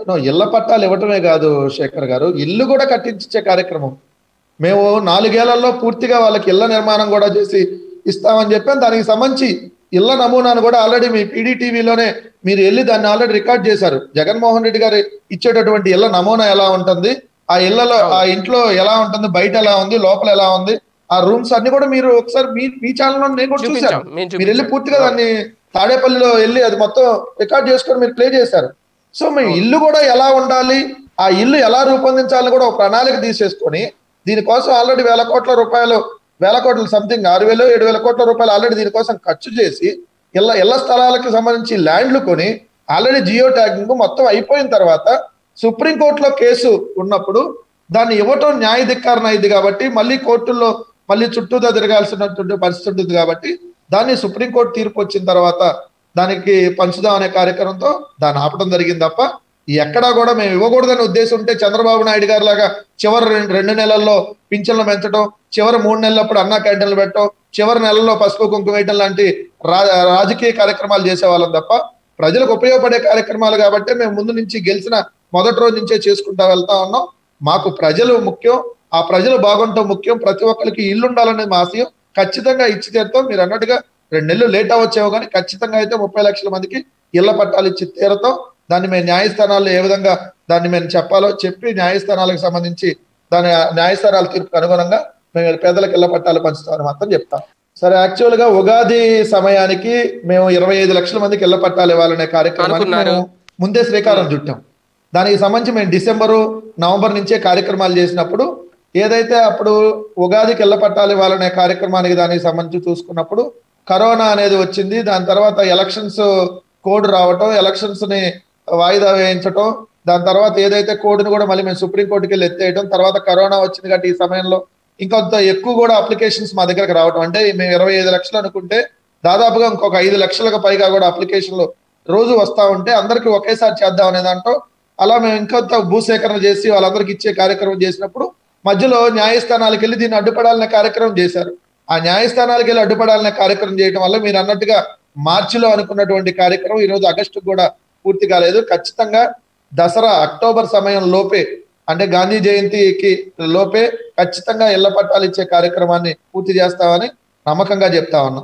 No, ఇళ్ల పట్టాలు ఇవ్వటమే కాదు శేఖర్ గారు ఇల్లు కూడా కట్టించే కార్యక్రమం మేము నాలుగేళ్లలో పూర్తిగా వాళ్ళకి ఇళ్ల నిర్మాణం కూడా చేసి ఇస్తామని చెప్పాం దానికి సంబంధించి ఇళ్ల నమూనాను కూడా ఆల్రెడీ మీ పీడీటీవీలోనే మీరు వెళ్ళి దాన్ని ఆల్రెడీ రికార్డ్ చేశారు జగన్మోహన్ రెడ్డి గారు ఇచ్చేటటువంటి ఇళ్ల నమూనా ఎలా ఉంటుంది ఆ ఇళ్లలో ఆ ఇంట్లో ఎలా ఉంటుంది బయట ఎలా ఉంది లోపల ఎలా ఉంది ఆ రూమ్స్ అన్ని కూడా మీరు ఒకసారి మీ మీ ఛానల్లో నేను కూడా చూపించాం, చూశాను మేము మీరు వెళ్ళి చూపించాం. పూర్తిగా దాన్ని తాడేపల్లిలో వెళ్ళి అది మొత్తం రికార్డ్ చేసుకొని మీరు ప్లే చేశారు సో మీ ఇల్లు కూడా ఎలా ఉండాలి ఆ ఇల్లు ఎలా రూపొందించాలని కూడా ఒక ప్రణాళిక తీసేసుకొని దీనికోసం ఆల్రెడీ వేల కోట్ల రూపాయలు వేల కోట్ల సంథింగ్ ఆరు వేలు ఏడు వేల కోట్ల రూపాయలు ఆల్రెడీ దీనికోసం ఖర్చు చేసి ఇళ్ళ ఇళ్ల స్థలాలకు సంబంధించి ల్యాండ్లు కొని ఆల్రెడీ జియో ట్యాగింగ్ మొత్తం అయిపోయిన తర్వాత సుప్రీంకోర్టులో కేసు ఉన్నప్పుడు దాన్ని ఇవ్వటం న్యాయ ధిక్కారణ అయింది కాబట్టి మళ్ళీ కోర్టుల్లో మళ్ళీ చుట్టూతో తిరగాల్సినటువంటి పరిస్థితి ఉంటుంది కాబట్టి దాన్ని సుప్రీంకోర్టు తీర్పు వచ్చిన తర్వాత దానికి పంచుదాం అనే కార్యక్రమంతో దాన్ని ఆపడం జరిగింది తప్ప ఎక్కడా కూడా మేము ఇవ్వకూడదనే ఉద్దేశం ఉంటే చంద్రబాబు నాయుడు గారి లాగా చివరి రెండు రెండు నెలల్లో పింఛన్లు పెంచడం చివరి మూడు నెలలప్పుడు అన్నా క్యాంటీన్లు పెట్టడం చివరి నెలల్లో పసుపు కుంకుమ వేయటం లాంటి రా రాజకీయ కార్యక్రమాలు చేసేవాళ్ళం తప్ప ప్రజలకు ఉపయోగపడే కార్యక్రమాలు కాబట్టి మేము ముందు నుంచి గెలిచిన మొదటి రోజు నుంచే చేసుకుంటా వెళ్తా ఉన్నాం మాకు ప్రజలు ముఖ్యం ఆ ప్రజలు బాగుంటాం ముఖ్యం ప్రతి ఒక్కరికి ఇల్లు ఉండాలనేది మా ఆశయం ఖచ్చితంగా ఇచ్చి తీరుతాం మీరు అన్నట్టుగా రెండు నెలలు లేట్ అవ్వచ్చేమో కానీ ఖచ్చితంగా అయితే ముప్పై లక్షల మందికి ఇళ్ల పట్టాలు ఇచ్చి తీరతాం దాన్ని మేము న్యాయస్థానాల్లో ఏ విధంగా దాన్ని మేము చెప్పాలో చెప్పి న్యాయస్థానాలకు సంబంధించి దాని న్యాయస్థానాల తీర్పుకు అనుగుణంగా మేము పేదలకు ఇళ్ల పట్టాలు పంచుతామని మాత్రం చెప్తాం సరే యాక్చువల్ గా ఉగాది సమయానికి మేము ఇరవై ఐదు లక్షల మందికి ఇళ్ల పట్టాలు ఇవ్వాలనే కార్యక్రమానికి అనుకున్నారు. మేము ముందే శ్రీకారం చుట్టాం దానికి సంబంధించి మేము డిసెంబరు నవంబర్ నుంచే కార్యక్రమాలు చేసినప్పుడు ఏదైతే అప్పుడు ఉగాదికి ఇళ్ల పట్టాలు ఇవ్వాలనే కార్యక్రమానికి దానికి సంబంధించి చూసుకున్నప్పుడు కరోనా అనేది వచ్చింది దాని తర్వాత ఎలక్షన్స్ కోడ్ రావటం ఎలక్షన్స్ ని వాయిదా వేయించటం దాని తర్వాత ఏదైతే కోడ్ని కూడా మళ్ళీ మేము సుప్రీంకోర్టుకి వెళ్ళి ఎత్తేయడం తర్వాత కరోనా వచ్చింది కాబట్టి ఈ సమయంలో ఇంకొంత ఎక్కువ కూడా అప్లికేషన్స్ మా దగ్గరకు రావటం అంటే మేము ఇరవై ఐదు లక్షలు అనుకుంటే దాదాపుగా ఇంకొక ఐదు లక్షలకు పైగా కూడా అప్లికేషన్లు రోజు వస్తా ఉంటే అందరికి ఒకేసారి చేద్దాం అనే దాంట్లో అలా మేము ఇంకొంత భూసేకరణ చేసి వాళ్ళందరికి ఇచ్చే కార్యక్రమం చేసినప్పుడు మధ్యలో న్యాయస్థానాలకు వెళ్ళి దీన్ని అడ్డుపడాలనే కార్యక్రమం చేశారు ఆ న్యాయస్థానాలకు వెళ్ళి అడ్డుపడాలనే కార్యక్రమం చేయడం వల్ల మీరు అన్నట్టుగా మార్చిలో అనుకున్నటువంటి కార్యక్రమం ఈ రోజు ఆగస్టు కూడా పూర్తి కాలేదు ఖచ్చితంగా దసరా అక్టోబర్ సమయం లోపే అంటే గాంధీ జయంతికి లోపే ఖచ్చితంగా ఇళ్ల పట్టాలు ఇచ్చే కార్యక్రమాన్ని పూర్తి చేస్తామని నమ్మకంగా చెప్తా ఉన్నాం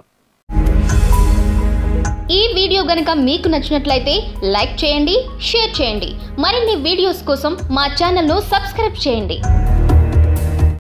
ఈ వీడియో గనుక మీకు నచ్చినట్లయితే లైక్ చేయండి షేర్ చేయండి మరిన్ని వీడియోస్ కోసం మా ఛానల్ను సబ్స్క్రైబ్ చేయండి